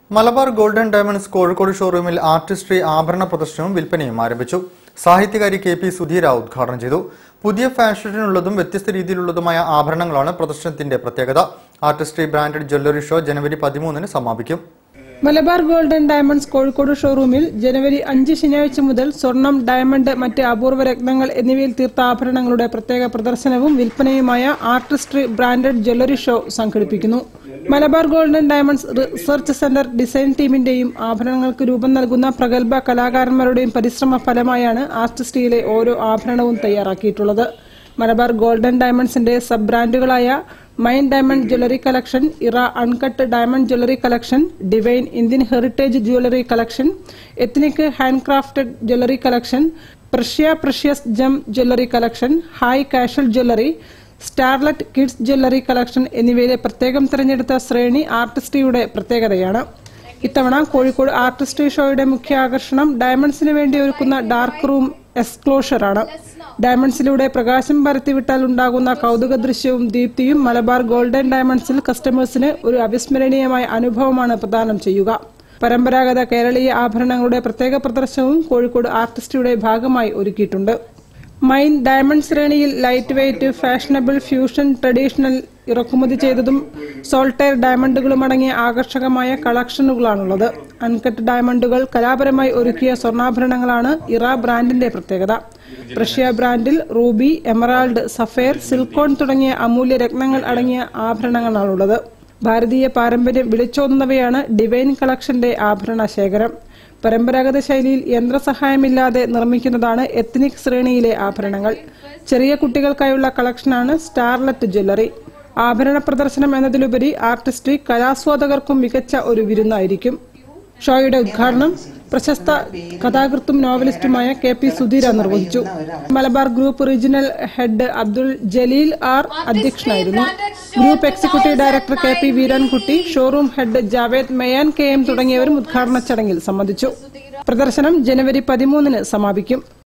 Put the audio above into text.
Malabar golden diamonds Kozhikode ഷോറൂമിൽ Artistry ആഭരണ പ്രദർശനവും വിൽപ്പനയും ആരംഭിച്ചു സാഹിത്യകാരി കെ പി സുധീര ഉദ്ഘാടനം ചെയ്തു പുതിയ ഫാഷനിലുള്ളതും വ്യത്യസ്ത രീതിയിലുള്ളതുമായ ആഭരണങ്ങളാണ് പ്രദർശനത്തിന്റെ പ്രത്യേകത ആർട്ടിസ്ട്രി ബ്രാൻഡഡ് ജ്വല്ലറി ഷോ ജനുവരി പതിമൂന്നിന് സമാപിക്കും മലബാർ ഗോൾഡൻ ഡയമണ്ട്സ് കോഴിക്കോട് ഷോറൂമിൽ ജനുവരി അഞ്ച് ശനിയാഴ്ച മുതൽ സ്വർണം ഡയമണ്ട് മറ്റ് അപൂർവ രത്നങ്ങൾ എന്നിവയിൽ തീർത്ത ആഭരണങ്ങളുടെ പ്രത്യേക പ്രദർശനവും വിൽപ്പനയുമായ ആർട്ടിസ്ട്രി ബ്രാൻഡഡ് ജ്വല്ലറി ഷോ സംഘടിപ്പിക്കുന്നു Malabar golden diamonds research centre design ടീമിന്റെയും ആഭരണങ്ങൾക്ക് രൂപം നൽകുന്ന പ്രഗത്ഭ കലാകാരന്മാരുടെയും പരിശ്രമ ഫലമായാണ് ആർട്ടിസ്ട്രിയിലെ ഓരോ ആഭരണവും തയ്യാറാക്കിയിട്ടുള്ളത് മലബാർ ഗോൾഡൻ ഡയമണ്ട്സിന്റെ സബ് ബ്രാൻഡുകളായ mine diamond jewellery collection era uncut diamond jewellery collection divine Indian heritage jewellery collection ethnic handcrafted jewellery collection precious precious gem jewellery collection high casual jewellery starlet kids jewellery collection എന്നിവയിലെ പ്രത്യേകം തിരഞ്ഞെടുത്ത ശ്രേണി ആർട്ടിസ്റ്റിയുടെ പ്രത്യേകതയാണ് ഇത്തവണ Kozhikode Artistry ഷോയുടെ മുഖ്യ ആകർഷണം ഡയമണ്ട്സിന് വേണ്ടി ഒരുക്കുന്ന ഡാർക്ക് റൂം എക്സ്ക്ലോഷറാണ് ഡയമണ്ട്സിലൂടെ പ്രകാശം പരത്തിവിട്ടാൽ ഉണ്ടാകുന്ന കൗതുക ദൃശ്യവും ദീപ്തിയും മലബാർ ഗോൾഡൻ ഡയമണ്ട്സിൽ കസ്റ്റമേഴ്സിന് ഒരു അവിസ്മരണീയമായ അനുഭവമാണ് പ്രദാനം ചെയ്യുക പരമ്പരാഗത കേരളീയ ആഭരണങ്ങളുടെ പ്രത്യേക പ്രദർശനവും കോഴിക്കോട് ആർട്ടിസ്റ്റിയുടെ ഭാഗമായി ഒരുക്കിയിട്ടുണ്ട് മൈൻ ഡയമണ്ട് ശ്രേണിയിൽ lightweight fashionable fusion traditional ഇറക്കുമതി ചെയ്തതും സോൾട്ടയർ ഡയമണ്ടുകളും അടങ്ങിയ ആകർഷകമായ കളക്ഷനുകളാണുള്ളത് അൺകട്ട് ഡയമണ്ടുകൾ കലാപരമായി ഒരുക്കിയ സ്വർണ്ണാഭരണങ്ങളാണ് ഇറ ബ്രാൻഡിന്റെ പ്രത്യേകത പ്രഷ്യ ബ്രാൻഡിൽ റൂബി എമറാൾഡ് സഫയർ സിൽക്കോൺ തുടങ്ങിയ അമൂല്യ രത്നങ്ങൾ അടങ്ങിയ ആഭരണങ്ങളാണുള്ളത് ഭാരതീയ പാരമ്പര്യം വിളിച്ചോതുന്നവയാണ് ഡിവൈൻ കളക്ഷന്റെ ആഭരണ ശേഖരം പരമ്പരാഗത ശൈലിയിൽ യന്ത്രസഹായമില്ലാതെ നിർമ്മിക്കുന്നതാണ് എത്നിക് ശ്രേണിയിലെ ആഭരണങ്ങൾ ചെറിയ കുട്ടികൾക്കായുള്ള കളക്ഷനാണ് സ്റ്റാർലറ്റ് ജ്വല്ലറി ആഭരണ പ്രദർശനം എന്നതിലുപരി ആർട്ടിസ്ട്രി കലാസ്വാദകർക്കും മികച്ച ഒരു വിരുന്നായിരിക്കും ഷോയുടെ ഉദ്ഘാടനം പ്രശസ്ത കഥാകൃത്തും നോവലിസ്റ്റുമായ കെ പി സുധീര നിർവഹിച്ചു Malabar group regional head Abdul Jaleel R അധ്യക്ഷനായിരുന്നു group executive director K P Veerankutty showroom head Javed Meyan K M തുടങ്ങിയവരും ഉദ്ഘാടന ചടങ്ങിൽ സംബന്ധിച്ചു പ്രദർശനം ജനുവരി പതിമൂന്നിന് സമാപിക്കും